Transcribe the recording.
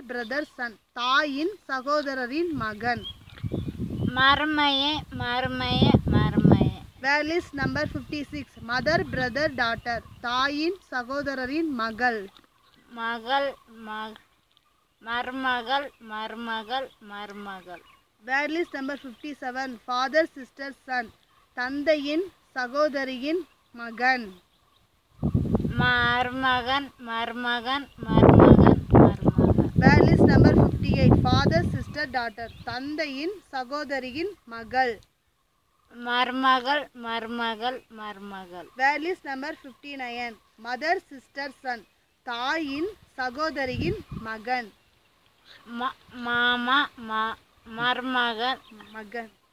brother Sun தாயின் சகோதரரின் மகன் மருமையே மருமையே மருமையே வேலிஸ் number fifty six mother brother daughter தாயின் சகோதரரின் மகள் மகள் மக மருமகள் மருமகள் மருமகள் வேலிஸ் number fifty seven father sister son தந்தையின் சகோதரியின் மகன் மருமகன் மருமகன் மருமகன் மருமகன் வேலிஸ் number fifty eight father sister daughter தந்தையின் சகோதரியின் மகள் மருமகள் மருமகள் மருமகள் வேலிஸ் number fifty nine mother sister son தாயின் சகோதரியின் மகன் ம மாமா ம மருமகன் மகன்